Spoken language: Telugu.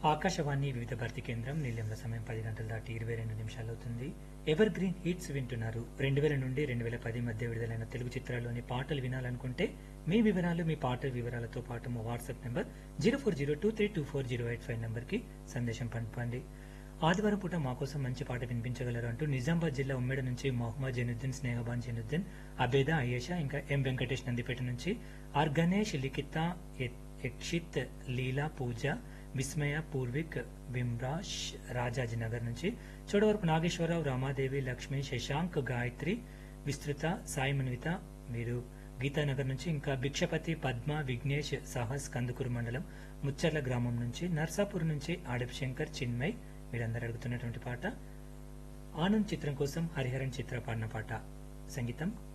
ఆకాశవాణి వివిధ భర్తీ కేంద్రం నిలయంల సమయం పది గంటల దాటి ఇరవై రెండు నిమిషాలు అవుతుంది ఎవర్ గ్రీన్ హిట్స్ వింటున్నారు రెండు వేల నుండి రెండు వేల పది మధ్య విడుదలైన తెలుగు చిత్రాల్లోని పాటలు వినాలనుకుంటే మీ వివరాలు మీ పాటల వివరాలతో పాటు మా WhatsApp number zero four zero two three two four zero eight five నెంబర్కి సందేశం పంపండి ఆదివారం పూట మా కోసం మంచి పాట వినిపించగలరు అంటూ నిజామాబాద్ జిల్లా ఉమ్మడి నుంచి మొహమ్మద్ జైనుద్దీన్ స్నేహబాన్ జైనుద్దీన్ అబేద అయేషా ఇంకా ఎం వెంకటేష్ నందిపేట నుంచి ఆర్ గణేష్ లిఖిత యక్షిత్ లీలా పూజ విస్మయ పూర్విక్ విమ్రాష్ రాజాజీనగర్ నుంచి చోడవరపు నాగేశ్వరరావు రామాదేవి లక్ష్మి శశాంక్ గాయత్రి విస్తృత సాయి మన్విత వీరు గీతానగర్ నుంచి ఇంకా భిక్షపతి పద్మ విఘ్నేష్ సాహస్ కందుకూరు మండలం ముచ్చర్ల గ్రామం నుంచి నర్సాపూర్ నుంచి ఆడప్ శంకర్ చిన్మయ్ వీరందరూ అడుగుతున్నటువంటి పాట ఆనంద్ చిత్రం కోసం హరిహరన్ చిత్ర పాడిన పాట సంగీతం